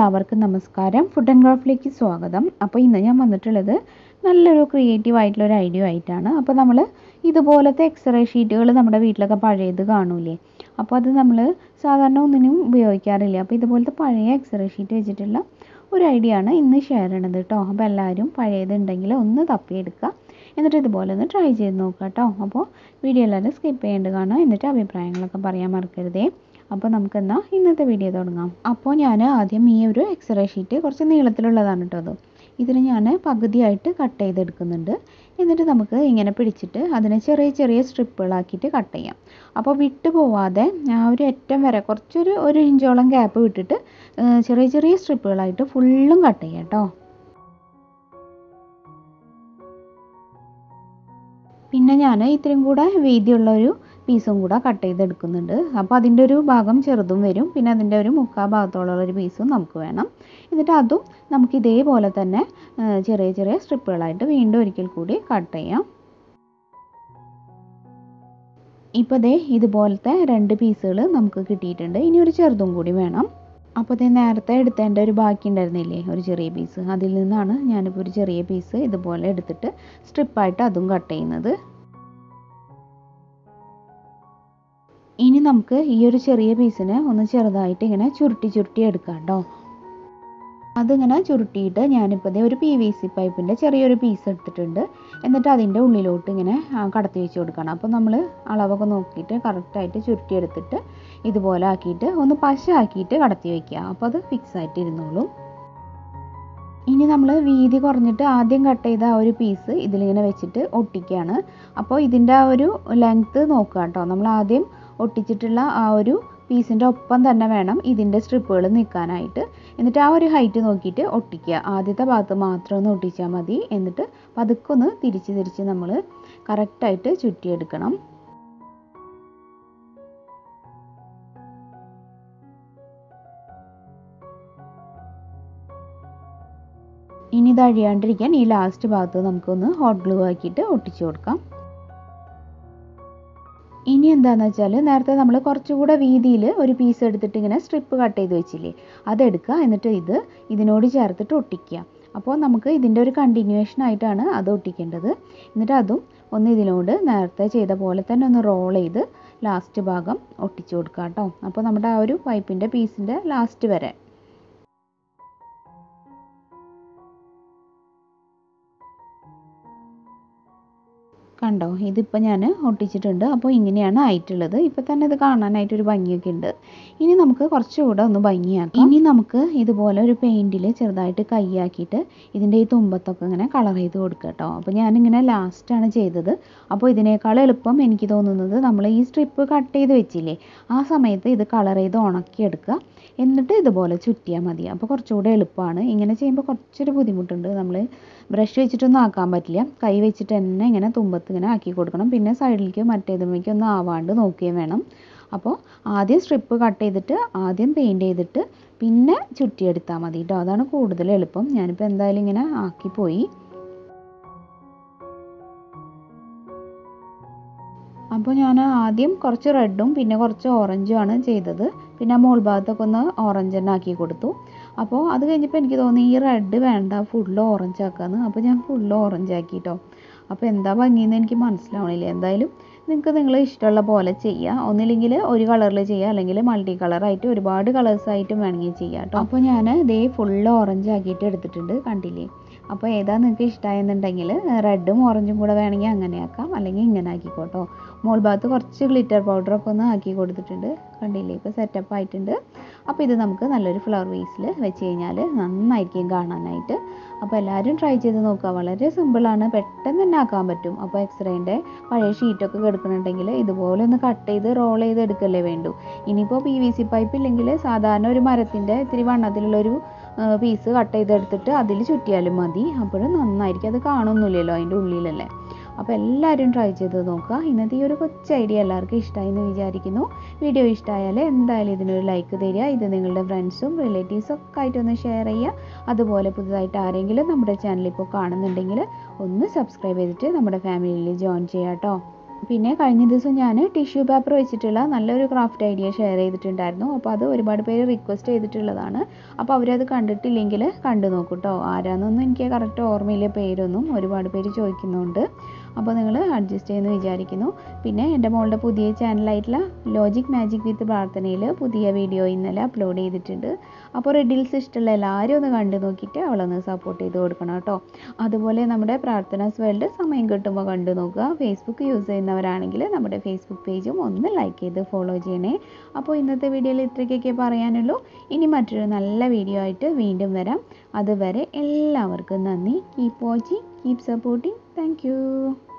എല്ലാവർക്കും നമസ്കാരം food and ക്രാഫ്റ്റിലേക്ക് സ്വാഗതം അപ്പോൾ ഇന്ന് ഞാൻ വന്നിട്ടുള്ളത് നല്ലൊരു ക്രിയേറ്റീവ് ആയിട്ടുള്ള ഒരു ഐഡിയ ആയിട്ടാണ് അപ്പോൾ നമ്മൾ ഇതുപോലത്തെ എക്സ്റേ ഷീറ്റുകൾ നമ്മുടെ വീട്ടിലൊക്കെ പഴയത് കാണൂലേ അപ്പോൾ അത് നമ്മൾ സാധാരണ ഒന്നിനും ഉപയോഗിക്കാറില്ല അപ്പോൾ ഇതുപോലത്തെ പഴയ എക്സ്റേ ഷീറ്റ് വെച്ചിട്ടുള്ള ഒരു ഐഡിയ ആണ് ഇന്ന് ഷെയർ ചെയ്യണത് കേട്ടോ അപ്പോൾ എല്ലാവരും പഴയതുണ്ടെങ്കിൽ ഒന്ന് തപ്പിയെടുക്കുക എന്നിട്ട് ഇതുപോലെ ഒന്ന് ട്രൈ ചെയ്ത് നോക്കുക കേട്ടോ അപ്പോൾ വീഡിയോ എല്ലാവരും സ്കിപ്പ് ചെയ്യേണ്ടത് കാണുക എന്നിട്ട് അഭിപ്രായങ്ങളൊക്കെ പറയാൻ മറക്കരുതേ അപ്പോൾ നമുക്കെന്നാൽ ഇന്നത്തെ വീഡിയോ തുടങ്ങാം അപ്പോൾ ഞാൻ ആദ്യം ഈ ഒരു എക്സ്റേ ഷീറ്റ് കുറച്ച് നീളത്തിലുള്ളതാണ് കേട്ടോ അത് ഇതിന് ഞാൻ പകുതിയായിട്ട് കട്ട് ചെയ്തെടുക്കുന്നുണ്ട് എന്നിട്ട് നമുക്ക് ഇങ്ങനെ പിടിച്ചിട്ട് അതിനെ ചെറിയ ചെറിയ സ്ട്രിപ്പുകളാക്കിയിട്ട് കട്ട് ചെയ്യാം അപ്പോൾ വിട്ടു പോവാതെ ആ ഒരു അറ്റം വരെ കുറച്ചൊരു ഒരു ഇഞ്ചോളം ഗ്യാപ്പ് വിട്ടിട്ട് ചെറിയ ചെറിയ സ്ട്രിപ്പുകളായിട്ട് ഫുള്ളും കട്ട് ചെയ്യാം കേട്ടോ പിന്നെ ഞാൻ ഇത്രയും കൂടെ വീതിയുള്ള ഒരു പീസും കൂടെ കട്ട് ചെയ്തെടുക്കുന്നുണ്ട് അപ്പോൾ അതിൻ്റെ ഒരു ഭാഗം ചെറുതും വരും പിന്നെ അതിൻ്റെ ഒരു മുക്കാ ഭാഗത്തോളം ഒരു പീസും നമുക്ക് വേണം എന്നിട്ട് അതും നമുക്ക് ഇതേപോലെ തന്നെ ചെറിയ ചെറിയ സ്ട്രിപ്പുകളായിട്ട് വീണ്ടും ഒരിക്കൽ കൂടി കട്ട് ചെയ്യാം ഇപ്പോൾ ദേ ഇതുപോലത്തെ രണ്ട് പീസുകൾ നമുക്ക് കിട്ടിയിട്ടുണ്ട് ഇനി ഒരു ചെറുതും കൂടി വേണം അപ്പോൾ ദേ നേരത്തെ എടുത്തതിൻ്റെ ഒരു ബാക്കി ഉണ്ടായിരുന്നില്ലേ ഒരു ചെറിയ പീസ് അതിൽ നിന്നാണ് ഞാനിപ്പോൾ ഒരു ചെറിയ പീസ് ഇതുപോലെ എടുത്തിട്ട് സ്ട്രിപ്പായിട്ട് അതും കട്ട് ചെയ്യുന്നത് ഇനി നമുക്ക് ഈ ഒരു ചെറിയ പീസിനെ ഒന്ന് ചെറുതായിട്ട് ഇങ്ങനെ ചുരുട്ടി ചുരുട്ടി എടുക്കാം കേട്ടോ അതിങ്ങനെ ചുരുട്ടിയിട്ട് ഞാനിപ്പോൾ ദേ ഒരു പി വി സി പൈപ്പിൻ്റെ ചെറിയൊരു പീസ് എടുത്തിട്ടുണ്ട് എന്നിട്ട് അതിൻ്റെ ഉള്ളിലോട്ട് ഇങ്ങനെ കടത്തി വെച്ച് കൊടുക്കണം അപ്പോൾ നമ്മൾ അളവൊക്കെ നോക്കിയിട്ട് കറക്റ്റായിട്ട് ചുരുട്ടിയെടുത്തിട്ട് ഇതുപോലെ ആക്കിയിട്ട് ഒന്ന് പശ ആക്കിയിട്ട് കടത്തി വയ്ക്കുക അപ്പോൾ അത് ഫിക്സ് ആയിട്ട് ഇരുന്നോളും ഇനി നമ്മൾ വീതി കുറഞ്ഞിട്ട് ആദ്യം കട്ട് ചെയ്ത ആ ഒരു പീസ് ഇതിലിങ്ങനെ വെച്ചിട്ട് ഒട്ടിക്കുകയാണ് അപ്പോൾ ഇതിൻ്റെ ആ ഒരു ലെങ്ത്ത് നോക്കുക കേട്ടോ നമ്മൾ ആദ്യം ഒട്ടിച്ചിട്ടുള്ള ആ ഒരു പീസിൻ്റെ ഒപ്പം തന്നെ വേണം ഇതിൻ്റെ സ്ട്രിപ്പുകൾ നിൽക്കാനായിട്ട് എന്നിട്ട് ആ ഒരു ഹൈറ്റ് നോക്കിയിട്ട് ഒട്ടിക്കുക ആദ്യത്തെ ഭാഗത്ത് മാത്രം ഒന്ന് ഒട്ടിച്ചാൽ മതി എന്നിട്ട് പതുക്കെ ഒന്ന് തിരിച്ച് തിരിച്ച് നമ്മൾ കറക്റ്റായിട്ട് ചുറ്റിയെടുക്കണം ഇനി ഇത് അഴിയാണ്ടിരിക്കാൻ ഈ ലാസ്റ്റ് ഭാഗത്ത് നമുക്കൊന്ന് ഹോട്ട് ഗ്ലൂ ആക്കിയിട്ട് ഒട്ടിച്ചു കൊടുക്കാം ഇനി എന്താണെന്ന് വെച്ചാൽ നേരത്തെ നമ്മൾ കുറച്ചുകൂടെ വീതിയിൽ ഒരു പീസ് എടുത്തിട്ട് ഇങ്ങനെ സ്ട്രിപ്പ് കട്ട് ചെയ്ത് വെച്ചില്ലേ അതെടുക്കുക എന്നിട്ട് ഇത് ഇതിനോട് ചേർത്തിട്ട് ഒട്ടിക്കുക അപ്പോൾ നമുക്ക് ഇതിൻ്റെ ഒരു കണ്ടിന്യൂവേഷൻ ആയിട്ടാണ് അത് ഒട്ടിക്കേണ്ടത് എന്നിട്ട് അതും ഒന്ന് ഇതിനോട് നേരത്തെ ചെയ്ത പോലെ തന്നെ ഒന്ന് റോൾ ചെയ്ത് ലാസ്റ്റ് ഭാഗം ഒട്ടിച്ചു കൊടുക്കുക കേട്ടോ അപ്പോൾ നമ്മുടെ ആ ഒരു പൈപ്പിൻ്റെ പീസിൻ്റെ ലാസ്റ്റ് വരെ കണ്ടോ ഇതിപ്പോൾ ഞാൻ ഒട്ടിച്ചിട്ടുണ്ട് അപ്പോൾ ഇങ്ങനെയാണ് ആയിട്ടുള്ളത് ഇപ്പോൾ തന്നെ ഇത് കാണാനായിട്ട് ഒരു ഭംഗിയൊക്കെ ഉണ്ട് ഇനി നമുക്ക് കുറച്ചുകൂടെ ഒന്ന് ഭംഗിയാക്കാം ഇനി നമുക്ക് ഇതുപോലെ ഒരു പെയിൻറ്റിൽ ചെറുതായിട്ട് കൈയാക്കിയിട്ട് ഇതിൻ്റെ ഈ തുമ്പത്തൊക്കെ ഇങ്ങനെ കളർ ചെയ്ത് കൊടുക്കുക കേട്ടോ അപ്പോൾ ഞാനിങ്ങനെ ലാസ്റ്റാണ് ചെയ്തത് അപ്പോൾ ഇതിനേക്കാൾ എളുപ്പം എനിക്ക് തോന്നുന്നത് നമ്മൾ ഈ സ്ട്രിപ്പ് കട്ട് ചെയ്ത് വെച്ചില്ലേ ആ സമയത്ത് ഇത് കളർ ചെയ്ത് ഉണക്കിയെടുക്കുക എന്നിട്ട് ഇതുപോലെ ചുറ്റിയാൽ മതി അപ്പോൾ കുറച്ചുകൂടെ എളുപ്പമാണ് ഇങ്ങനെ ചെയ്യുമ്പോൾ കുറച്ചൊരു ബുദ്ധിമുട്ടുണ്ട് നമ്മൾ ബ്രഷ് വെച്ചിട്ടൊന്നും ആക്കാൻ പറ്റില്ല കൈ വെച്ചിട്ട് തന്നെ ഇങ്ങനെ തുമ്പത്ത് ഇങ്ങനെ ആക്കി കൊടുക്കണം പിന്നെ സൈഡിലേക്ക് മറ്റേതുമേക്ക് ഒന്നും ആവാണ്ട് നോക്കുകയും വേണം അപ്പോൾ ആദ്യം സ്ട്രിപ്പ് കട്ട് ചെയ്തിട്ട് ആദ്യം പെയിൻറ്റ് ചെയ്തിട്ട് പിന്നെ ചുറ്റിയെടുത്താൽ മതി കേട്ടോ അതാണ് കൂടുതൽ എളുപ്പം ഞാനിപ്പോൾ എന്തായാലും ഇങ്ങനെ ആക്കിപ്പോയി അപ്പോൾ ഞാൻ ആദ്യം കുറച്ച് റെഡും പിന്നെ കുറച്ച് ഓറഞ്ചും ആണ് ചെയ്തത് പിന്നെ മോൾ ഭാഗത്തൊക്കെ ഒന്ന് ഓറഞ്ച് തന്നെ ആക്കി കൊടുത്തു അപ്പോൾ അത് കഴിഞ്ഞപ്പോൾ എനിക്ക് തോന്നി ഈ റെഡ് വേണ്ട ഫുള്ള് ഓറഞ്ച് ആക്കാമെന്ന് അപ്പോൾ ഞാൻ ഫുള്ള് ഓറഞ്ച് ആക്കി കേട്ടോ അപ്പോൾ എന്താ ഭംഗിയെന്ന് എനിക്ക് മനസ്സിലാവണില്ല എന്തായാലും നിങ്ങൾക്ക് നിങ്ങൾ ഇഷ്ടമുള്ള പോലെ ചെയ്യുക ഒന്നില്ലെങ്കിൽ ഒരു കളറിൽ ചെയ്യുക അല്ലെങ്കിൽ മൾട്ടി കളറായിട്ട് ഒരുപാട് കളേഴ്സായിട്ടും വേണമെങ്കിൽ ചെയ്യാം കേട്ടോ അപ്പോൾ ഞാൻ ഇതേ ഫുള്ള് ഓറഞ്ച് ആക്കിയിട്ട് എടുത്തിട്ടുണ്ട് കണ്ടില്ലേ അപ്പോൾ ഏതാ നിങ്ങൾക്ക് ഇഷ്ടമായെന്നുണ്ടെങ്കിൽ റെഡും ഓറഞ്ചും കൂടെ വേണമെങ്കിൽ അങ്ങനെ ആക്കാം അല്ലെങ്കിൽ ഇങ്ങനെ ആക്കിക്കോട്ടോ മോൾ ഭാഗത്ത് കുറച്ച് ഗ്ലിറ്റർ പൗഡറൊക്കെ ഒന്ന് ആക്കി കൊടുത്തിട്ടുണ്ട് കണ്ടില്ലേ ഇപ്പോൾ സെറ്റപ്പ് ആയിട്ടുണ്ട് അപ്പോൾ ഇത് നമുക്ക് നല്ലൊരു ഫ്ലവർ വേസിൽ വെച്ച് കഴിഞ്ഞാൽ നന്നായിരിക്കും കാണാനായിട്ട് അപ്പോൾ എല്ലാവരും ട്രൈ ചെയ്ത് നോക്കുക വളരെ സിമ്പിളാണ് പെട്ടെന്ന് തന്നെ ആക്കാൻ പറ്റും അപ്പോൾ എക്സ്റേൻ്റെ പഴയ ഷീറ്റൊക്കെ കിടക്കുന്നുണ്ടെങ്കിൽ ഇതുപോലെ ഒന്ന് കട്ട് ചെയ്ത് റോൾ ചെയ്ത് എടുക്കല്ലേ വേണ്ടൂ ഇനിയിപ്പോൾ പി വി സി പൈപ്പ് ഇല്ലെങ്കിൽ സാധാരണ ഒരു മരത്തിൻ്റെ ഇത്തിരി വണ്ണത്തിലുള്ളൊരു പീസ് കട്ട് ചെയ്തെടുത്തിട്ട് അതിൽ ചുറ്റിയാലും മതി അപ്പോഴും നന്നായിരിക്കും അത് കാണുന്നില്ലല്ലോ അതിൻ്റെ ഉള്ളിലല്ലേ അപ്പോൾ എല്ലാവരും ട്രൈ ചെയ്ത് നോക്കുക ഇന്നത്തെ ഈ ഒരു കൊച്ചു ഐഡിയ എല്ലാവർക്കും ഇഷ്ടമായി എന്ന് വിചാരിക്കുന്നു വീഡിയോ ഇഷ്ടമായാൽ എന്തായാലും ഇതിനൊരു ലൈക്ക് തരിക ഇത് നിങ്ങളുടെ ഫ്രണ്ട്സും റിലേറ്റീവ്സും ഒക്കെ ആയിട്ടൊന്ന് ഷെയർ ചെയ്യുക അതുപോലെ പുതുതായിട്ട് ആരെങ്കിലും നമ്മുടെ ചാനൽ ഇപ്പോൾ കാണുന്നുണ്ടെങ്കിൽ ഒന്ന് സബ്സ്ക്രൈബ് ചെയ്തിട്ട് നമ്മുടെ ഫാമിലിയിൽ ജോയിൻ ചെയ്യാം കേട്ടോ പിന്നെ കഴിഞ്ഞ ദിവസം ഞാൻ ടിഷ്യൂ പേപ്പർ വെച്ചിട്ടുള്ള നല്ലൊരു ക്രാഫ്റ്റ് ഐഡിയ ഷെയർ ചെയ്തിട്ടുണ്ടായിരുന്നു അപ്പോൾ അത് ഒരുപാട് പേര് റിക്വസ്റ്റ് ചെയ്തിട്ടുള്ളതാണ് അപ്പോൾ അവരത് കണ്ടിട്ടില്ലെങ്കിൽ കണ്ടു നോക്കൂ കേട്ടോ ആരാന്നൊന്നും എനിക്ക് കറക്റ്റ് ഓർമ്മയില്ല പേരൊന്നും ഒരുപാട് പേര് ചോദിക്കുന്നുണ്ട് അപ്പോൾ നിങ്ങൾ അഡ്ജസ്റ്റ് ചെയ്യുമെന്ന് വിചാരിക്കുന്നു പിന്നെ എൻ്റെ മോളുടെ പുതിയ ചാനലായിട്ടുള്ള ലോജിക് മാജിക് വിത്ത് പ്രാർത്ഥനയിൽ പുതിയ വീഡിയോ ഇന്നലെ അപ്ലോഡ് ചെയ്തിട്ടുണ്ട് അപ്പോൾ റെഡിൽസ് ഇഷ്ടമുള്ള എല്ലാവരും ഒന്ന് കണ്ടു നോക്കിയിട്ട് അവളൊന്ന് സപ്പോർട്ട് ചെയ്ത് കൊടുക്കണം കേട്ടോ അതുപോലെ നമ്മുടെ പ്രാർത്ഥനാസ് വേൾഡ് സമയം കിട്ടുമ്പോൾ കണ്ടു നോക്കുക ഫേസ്ബുക്ക് യൂസ് ചെയ്യുന്നവരാണെങ്കിൽ നമ്മുടെ ഫേസ്ബുക്ക് പേജും ഒന്ന് ലൈക്ക് ചെയ്ത് ഫോളോ ചെയ്യണേ അപ്പോൾ ഇന്നത്തെ വീഡിയോയിൽ ഇത്രയ്ക്കൊക്കെ പറയാനുള്ളൂ ഇനി മറ്റൊരു നല്ല വീഡിയോ ആയിട്ട് വീണ്ടും വരാം അതുവരെ എല്ലാവർക്കും നന്ദി keep watching keep supporting thank